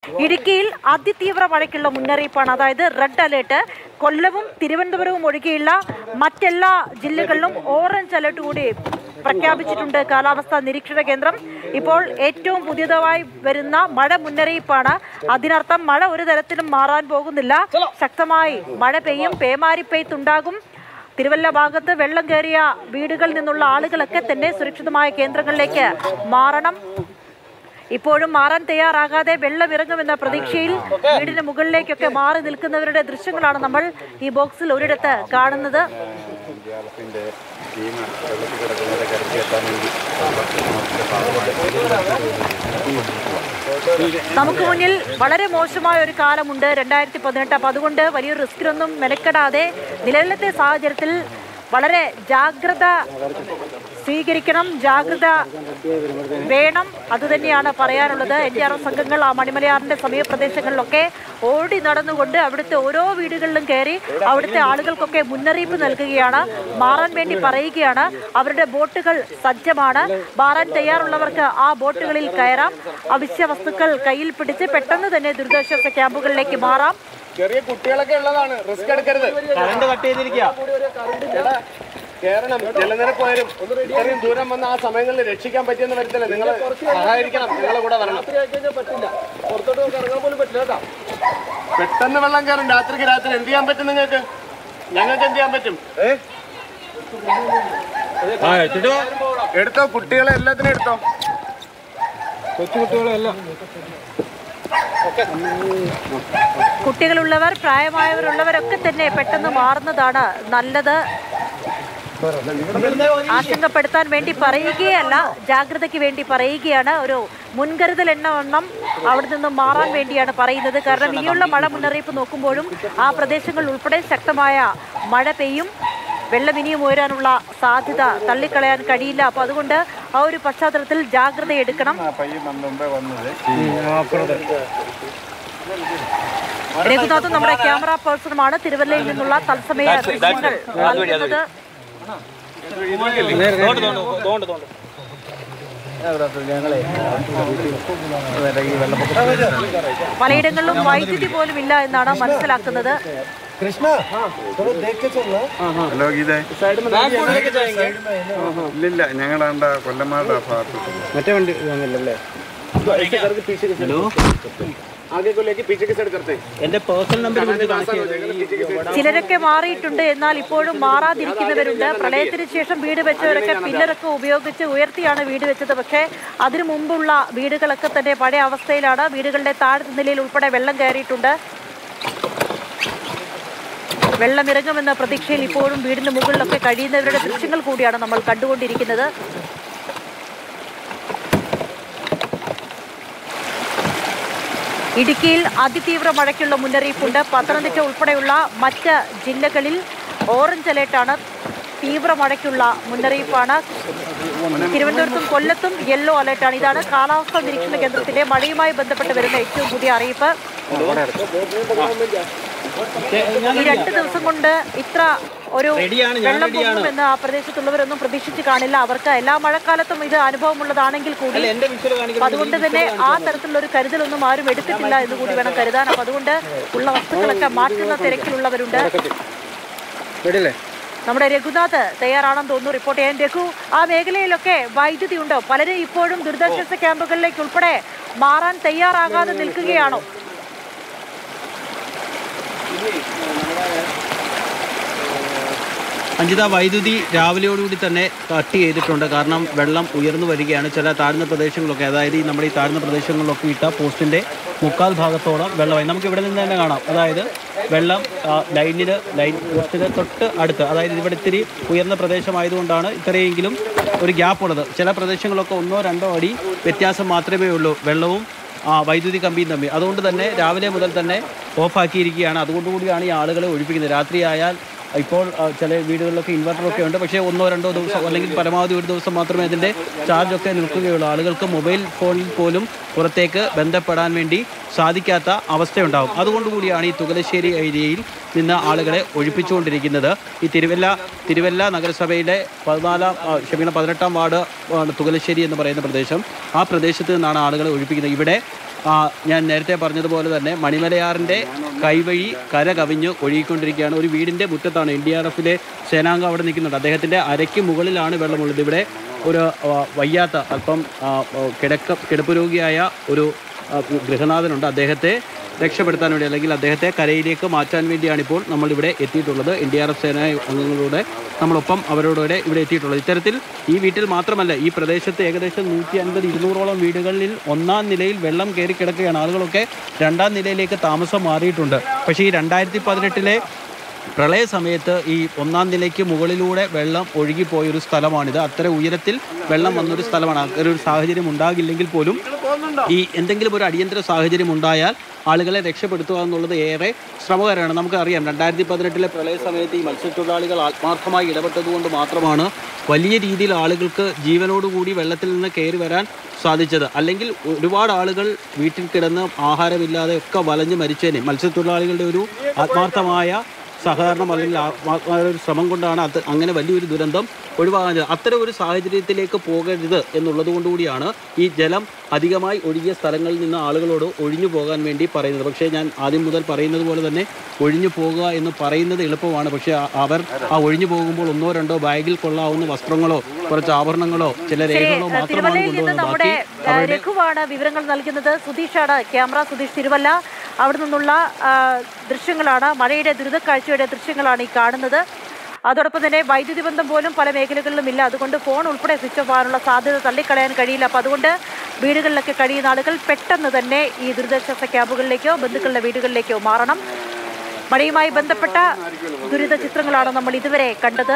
ഇടുക്കിയിൽ അതിതീവ്ര മഴയ്ക്കുള്ള മുന്നറിയിപ്പാണ് അതായത് റെഡ് അലേർട്ട് കൊല്ലവും തിരുവനന്തപുരവും ഒഴികെയുള്ള മറ്റെല്ലാ ജില്ലകളിലും ഓറഞ്ച് അലേർട്ട് കൂടി പ്രഖ്യാപിച്ചിട്ടുണ്ട് കാലാവസ്ഥാ നിരീക്ഷണ കേന്ദ്രം ഇപ്പോൾ ഏറ്റവും പുതിയതായി വരുന്ന മഴ മുന്നറിയിപ്പാണ് അതിനർത്ഥം മഴ ഒരു തരത്തിലും മാറാൻ പോകുന്നില്ല ശക്തമായി മഴ പെയ്യും പേമാരി പെയ്ത്തുണ്ടാകും തിരുവല്ല ഭാഗത്ത് വെള്ളം കയറിയ വീടുകളിൽ നിന്നുള്ള ആളുകളൊക്കെ തന്നെ സുരക്ഷിതമായ കേന്ദ്രങ്ങളിലേക്ക് മാറണം ഇപ്പോഴും മാറാൻ തയ്യാറാകാതെ വെള്ളം ഇറങ്ങുമെന്ന പ്രതീക്ഷയിൽ വീടിന് മുകളിലേക്കൊക്കെ മാറി നിൽക്കുന്നവരുടെ ദൃശ്യങ്ങളാണ് നമ്മൾ ഈ ബോക്സിൽ ഒരിടത്ത് കാണുന്നത് വിദ്യാലയത്തിന്റെ ടീം വെള്ളത്തിൽ കിടക്കുന്നവരെ കരക്കെത്താൻ വേണ്ടി നമുക്ക് മുന്നിൽ വളരെ മോശമായ ഒരു കാലമുണ്ട് രണ്ടായിരത്തി പതിനെട്ട് അപ്പം അതുകൊണ്ട് വലിയൊരു റിസ്കിലൊന്നും മെനക്കെടാതെ നിലവിലത്തെ സാഹചര്യത്തിൽ വളരെ ജാഗ്രത സ്വീകരിക്കണം ജാഗ്രത വേണം അതുതന്നെയാണ് പറയാനുള്ളത് എൻ ഡി ആർ എഫ് സംഘങ്ങൾ ആ മണിമലയാറിന്റെ സമീപ പ്രദേശങ്ങളിലൊക്കെ ഓടി നടന്നുകൊണ്ട് അവിടുത്തെ ഓരോ വീടുകളിലും കയറി അവിടുത്തെ ആളുകൾക്കൊക്കെ മുന്നറിയിപ്പ് നൽകുകയാണ് മാറാൻ വേണ്ടി പറയുകയാണ് അവരുടെ ബോട്ടുകൾ സജ്ജമാണ് മാറാൻ തയ്യാറുള്ളവർക്ക് ആ ബോട്ടുകളിൽ കയറാം അവശ്യ വസ്തുക്കൾ കയ്യിൽ പിടിച്ച് പെട്ടെന്ന് തന്നെ ദുരിതാശ്വാസ ക്യാമ്പുകളിലേക്ക് മാറാം ചെറിയ കുട്ടികളൊക്കെ ഉള്ളതാണ് റിസ്ക് എടുക്കരുത് കറണ്ട് കട്ട് ചെയ്തിരിക്കുക എടാ കേറണം ജലനിരപ്പ് വരും ഇത്രയും ദൂരം വന്ന് ആ സമയങ്ങളിൽ രക്ഷിക്കാൻ പറ്റിയെന്ന് വരത്തില്ല നിങ്ങൾ സഹായിക്കണം നിങ്ങളെ കൂടെ വരണം പെട്ടെന്ന് വെള്ളം കയറും രാത്രിക്ക് രാത്രി എന്ത് ചെയ്യാൻ പറ്റും നിങ്ങൾക്ക് ഞങ്ങൾക്ക് എന്ത് ചെയ്യാൻ പറ്റും എടുത്തോ കുട്ടികളെ എല്ലാത്തിനും എടുത്തോ കുട്ടികളുള്ളവർ പ്രായമായവരുള്ളവരൊക്കെ തന്നെ പെട്ടെന്ന് മാറുന്നതാണ് നല്ലത് ആശങ്കപ്പെടുത്താൻ വേണ്ടി പറയുകയല്ല ജാഗ്രതയ്ക്ക് വേണ്ടി പറയുകയാണ് ഒരു മുൻകരുതൽ എന്ന വണ്ണം അവിടെ നിന്ന് മാറാൻ വേണ്ടിയാണ് പറയുന്നത് കാരണം ഇനിയുള്ള മഴ മുന്നറിയിപ്പ് നോക്കുമ്പോഴും ആ പ്രദേശങ്ങളിൽ ഉൾപ്പെടെ ശക്തമായ മഴ പെയ്യും വെള്ളം ഇനിയും ഉയരാനുള്ള സാധ്യത തള്ളിക്കളയാൻ കഴിയില്ല അപ്പോൾ അതുകൊണ്ട് ആ ഒരു പശ്ചാത്തലത്തിൽ ജാഗ്രത എടുക്കണം ആ പയ്യൻ വന്ന് മുമ്പേ വന്നത് രഘുനാഥ് നമ്മുടെ ക്യാമറ പേഴ്സണുമാണ് തിരുവല്ലയിൽ നിന്നുള്ള തത്സമയ ദൃശ്യങ്ങൾ നൽകുന്നത് പലയിടങ്ങളിലും വൈദ്യുതി പോലും ഇല്ല എന്നാണ് മനസ്സിലാക്കുന്നത് ഹലോ ഗീതേ ഇല്ലില്ല ഞങ്ങളാണ്ട കൊല്ലമാരുടെ ആ ഭാഗത്ത് മറ്റേ വണ്ടി വന്നില്ലല്ലേ ആകെ കൊല്ലേക്ക് പീച്ചക്ക് സൈഡ് കറത്തെ എന്റെ പേഴ്സണൽ നമ്പർ കണക്ട് ചെയ്തു ചിലരൊക്കെ മാറിയിട്ടുണ്ട് എന്നാൽ ഇപ്പോഴും മാറാതിരിക്കുന്നവരുണ്ട് പ്രളയത്തിന് ശേഷം വീട് വെച്ചവരൊക്കെ പില്ലറൊക്കെ ഉപയോഗിച്ച് ഉയർത്തിയാണ് വീട് വെച്ചത് പക്ഷേ അതിനു മുമ്പുള്ള വീടുകളൊക്കെ തന്നെ പഴയ അവസ്ഥയിലാണ് വീടുകളുടെ താഴത്തെ നിലയിൽ ഉൾപ്പെടെ വെള്ളം കയറിയിട്ടുണ്ട് വെള്ളം ഇറങ്ങുമെന്ന പ്രതീക്ഷയിൽ ഇപ്പോഴും വീടിന് മുകളിലൊക്കെ കഴിയുന്നവരുടെ ദൃശ്യങ്ങൾ കൂടിയാണ് നമ്മൾ കണ്ടുകൊണ്ടിരിക്കുന്നത് ഇടുക്കിയിൽ അതിതീവ്ര മഴയ്ക്കുള്ള മുന്നറിയിപ്പുണ്ട് പത്തനംതിട്ട ഉൾപ്പെടെയുള്ള മറ്റ് ജില്ലകളിൽ ഓറഞ്ച് അലേർട്ടാണ് തീവ്ര മഴയ്ക്കുള്ള മുന്നറിയിപ്പാണ് തിരുവനന്തപുരത്തും കൊല്ലത്തും യെല്ലോ അലേർട്ടാണ് ഇതാണ് കാലാവസ്ഥാ നിരീക്ഷണ കേന്ദ്രത്തിന്റെ മഴയുമായി ബന്ധപ്പെട്ട് വരുന്ന ഏറ്റവും പുതിയ അറിയിപ്പ് ഈ രണ്ട് ദിവസം കൊണ്ട് ഇത്ര ഒരു റെഡിയാണ്, ഞാൻ വെള്ളം റെഡിയാണ്. പൊങ്ങുമെന്ന് ആ പ്രദേശത്തുള്ളവരൊന്നും പ്രതീക്ഷിച്ച് കാണില്ല അവർക്ക് എല്ലാ മഴക്കാലത്തും ഇത് അനുഭവമുള്ളതാണെങ്കിൽ കൂടി അല്ല എന്റെ വിഷ്വൽ അപ്പൊ കാണിക്കുന്നത് അതുകൊണ്ട് തന്നെ ആ തരത്തിലുള്ള ഒരു കരുതലൊന്നും ആരും എടുത്തിട്ടില്ല എന്ന് കൂടി വേണം കരുതാൻ അപ്പൊ അതുകൊണ്ട് ഉള്ള വസ്തുക്കളൊക്കെ മാറ്റുന്ന തിരക്കിലുള്ളവരുണ്ട് റെഡിയല്ലേ നമ്മുടെ രഘുനാഥ് തയ്യാറാണെന്ന് തോന്നുന്നു റിപ്പോർട്ട് ചെയ്യാൻ രഘു ആ മേഖലയിലൊക്കെ വൈദ്യുതി ഉണ്ടോ പലരും ഇപ്പോഴും ദുരിതാശ്വാസ ക്യാമ്പുകളിലേക്ക് ഉൾപ്പെടെ മാറാൻ തയ്യാറാകാതെ നിൽക്കുകയാണോ അഞ്ജിത വൈദ്യുതി രാവിലെയോടുകൂടി തന്നെ കട്ട് ചെയ്തിട്ടുണ്ട് കാരണം വെള്ളം ഉയർന്നു വരികയാണ് ചില താഴ്ന്ന പ്രദേശങ്ങളിലൊക്കെ അതായത് ഈ നമ്മുടെ ഈ താഴ്ന്ന പ്രദേശങ്ങളിലൊക്കെ ഇട്ട പോസ്റ്റിന്റെ മുക്കാൽ ഭാഗത്തോളം വെള്ളമായി നമുക്ക് ഇവിടെ നിന്ന് തന്നെ കാണാം അതായത് വെള്ളം ആ, ലൈനിന് ലൈൻ പോസ്റ്റിന് തൊട്ട് അടുത്ത് അതായത് ഇവിടെ ഇത്തിരി ഉയർന്ന പ്രദേശമായതുകൊണ്ടാണ് ഇത്രയെങ്കിലും ഒരു ഗ്യാപ്പ് ഉള്ളത് ചില പ്രദേശങ്ങളൊക്കെ ഒന്നോ രണ്ടോ അടി വ്യത്യാസം മാത്രമേ ഉള്ളൂ വെള്ളവും ആ, വൈദ്യുതി കമ്പിയും തമ്മിൽ അതുകൊണ്ട് തന്നെ രാവിലെ മുതൽ തന്നെ ഓഫാക്കിയിരിക്കുകയാണ് അതുകൊണ്ടുകൂടിയാണ് ഈ ആളുകളെ ഒഴിപ്പിക്കുന്നത് രാത്രിയായാൽ ഇപ്പോൾ ആ, ചില വീടുകളിലൊക്കെ ഇൻവെർട്ടറൊക്കെ ഉണ്ട് പക്ഷേ ഒന്നോ രണ്ടോ ദിവസം അല്ലെങ്കിൽ പരമാവധി ഒരു ദിവസം മാത്രമേ അതിൻ്റെ ചാർജൊക്കെ നിൽക്കുകയുള്ളൂ ആളുകൾക്ക് മൊബൈൽ ഫോണിൽ പോലും പുറത്തേക്ക് ബന്ധപ്പെടാൻ വേണ്ടി സാധിക്കാത്ത അവസ്ഥയുണ്ടാകും അതുകൊണ്ടുകൂടിയാണ് ഈ തുകലശ്ശേരി ഏരിയയിൽ നിന്ന് ആളുകളെ ഒഴിപ്പിച്ചുകൊണ്ടിരിക്കുന്നത് ഈ തിരുവല്ല തിരുവല്ല നഗരസഭയിലെ പതിനാലാം ആ, ക്ഷമിക്കണം പതിനെട്ടാം വാർഡ് ആണ് തുകലശ്ശേരി എന്ന് പറയുന്ന പ്രദേശം ആ പ്രദേശത്ത് നിന്നാണ് ആളുകളെ ഒഴിപ്പിക്കുന്നത് ഇവിടെ ആ, ഞാൻ നേരത്തെ പറഞ്ഞതുപോലെ തന്നെ മണിമലയാറിൻ്റെ കൈവഴി കര കവിഞ്ഞ് ഒഴുകിക്കൊണ്ടിരിക്കുകയാണ് ഒരു വീടിൻ്റെ മുറ്റത്താണ് എൻ ഡി ആർ എഫിലെ സേനാംഗം അവിടെ നിൽക്കുന്നുണ്ട് അദ്ദേഹത്തിൻ്റെ അരയ്ക്ക് മുകളിലാണ് വെള്ളമുള്ളത് ഇവിടെ ഒരു ആ, വയ്യാത്ത അല്പം ആ, ആ, കിടക്ക കിടപ്പ് രോഗിയായ ഒരു ആ, ഗൃഹനാഥനുണ്ട് അദ്ദേഹത്തെ രക്ഷപ്പെടുത്താൻ വേണ്ടി അല്ലെങ്കിൽ അദ്ദേഹത്തെ കരയിലേക്ക് മാറ്റാൻ വേണ്ടിയാണ് ഇപ്പോൾ നമ്മളിവിടെ എത്തിയിട്ടുള്ളത് എൻ ഡി ആർ എഫ് സേന അംഗങ്ങളുടെ നമ്മളൊപ്പം അവരോടുകൂടെ ഇവിടെ എത്തിയിട്ടുള്ളത് ഇത്തരത്തിൽ ഈ വീട്ടിൽ മാത്രമല്ല ഈ പ്രദേശത്ത് ഏകദേശം നൂറ്റി അൻപത് ഇരുന്നൂറോളം വീടുകളിൽ ഒന്നാം നിലയിൽ വെള്ളം കയറി കിടക്കുകയാണ് ആളുകളൊക്കെ രണ്ടാം നിലയിലേക്ക് താമസം മാറിയിട്ടുണ്ട് പക്ഷേ ഈ രണ്ടായിരത്തി പതിനെട്ടിലെ പ്രളയ സമയത്ത് ഈ ഒന്നാം നിലയ്ക്ക് മുകളിലൂടെ വെള്ളം ഒഴുകിപ്പോയ ഒരു സ്ഥലമാണിത് അത്ര ഉയരത്തിൽ വെള്ളം വന്നൊരു സ്ഥലമാണ് അങ്ങനെ ഒരു സാഹചര്യം ഉണ്ടാകില്ലെങ്കിൽ പോലും ഈ എന്തെങ്കിലും ഒരു അടിയന്തര സാഹചര്യം ഉണ്ടായാൽ ആളുകളെ രക്ഷപ്പെടുത്തുക എന്നുള്ളത് ഏറെ ശ്രമകരമാണ് നമുക്കറിയാം രണ്ടായിരത്തി പതിനെട്ടിലെ പ്രളയ സമയത്ത് ഈ മത്സ്യത്തൊഴിലാളികൾ ആത്മാർത്ഥമായി ഇടപെട്ടതുകൊണ്ട് മാത്രമാണ് വലിയ രീതിയിൽ ആളുകൾക്ക് ജീവനോടുകൂടി വെള്ളത്തിൽ നിന്ന് കയറി വരാൻ സാധിച്ചത് അല്ലെങ്കിൽ ഒരുപാട് ആളുകൾ വീട്ടിൽ കിടന്ന് ആഹാരമില്ലാതെ ഒക്കെ വലഞ്ഞ് മരിച്ചേനെ മത്സ്യത്തൊഴിലാളികളുടെ ഒരു ആത്മാർത്ഥമായ സഹകരണം അല്ലെങ്കിൽ ആത്മാർത്ഥമായ ഒരു ശ്രമം കൊണ്ടാണ് അത് അങ്ങനെ വലിയൊരു ദുരന്തം ഒഴിവാകാൻ അത്തരം ഒരു സാഹചര്യത്തിലേക്ക് പോകരുത് എന്നുള്ളത് കൊണ്ടുകൂടിയാണ് ഈ ജലം അധികമായി ഒഴുകിയ സ്ഥലങ്ങളിൽ നിന്ന് ആളുകളോട് ഒഴിഞ്ഞു പോകാൻ വേണ്ടി പറയുന്നത് പക്ഷേ ഞാൻ ആദ്യം മുതൽ പറയുന്നത് പോലെ തന്നെ ഒഴിഞ്ഞു പോകുക എന്ന് പറയുന്നത് എളുപ്പമാണ് പക്ഷേ ആ- അവർ ആ ഒഴിഞ്ഞു പോകുമ്പോൾ ഒന്നോ രണ്ടോ ബാഗിൽ കൊള്ളാവുന്ന വസ്ത്രങ്ങളോ കുറച്ച് ആഭരണങ്ങളോ ചില ശരി രേഖകളോ മാത്രമാണ് തിരുവല്ലയിൽ നിന്ന് കൊണ്ടുവന്നത് നമ്മുടെ ബാക്കി ആ, രഘുവാണ് വിവരങ്ങൾ നൽകുന്നത് സുധീഷാണ് ക്യാമറ സുധീഷ് തിരുവല്ല അവിടെ നിന്നുള്ള ആ, ദൃശ്യങ്ങളാണ് മഴയുടെ ദുരിതക്കാഴ്ചയുടെ ദൃശ്യങ്ങളാണ് ഈ കാണുന്നത് അതോടൊപ്പം തന്നെ വൈദ്യുതി ബന്ധം പോലും പല മേഖലകളിലും ഇല്ല അതുകൊണ്ട് ഫോൺ ഉൾപ്പെടെ സ്വിച്ച് ഓഫ് ആകാനുള്ള സാധ്യത തള്ളിക്കളയാൻ കഴിയില്ല അപ്പോൾ അതുകൊണ്ട് വീടുകളിലൊക്കെ കഴിയുന്ന ആളുകൾ പെട്ടെന്ന് തന്നെ ഈ ദുരിതാശ്വാസ ക്യാമ്പുകളിലേക്കോ ബന്ധുക്കളുടെ വീടുകളിലേക്കോ മാറണം മഴയുമായി ബന്ധപ്പെട്ട ദുരിത ചിത്രങ്ങളാണ് നമ്മൾ ഇതുവരെ കണ്ടത്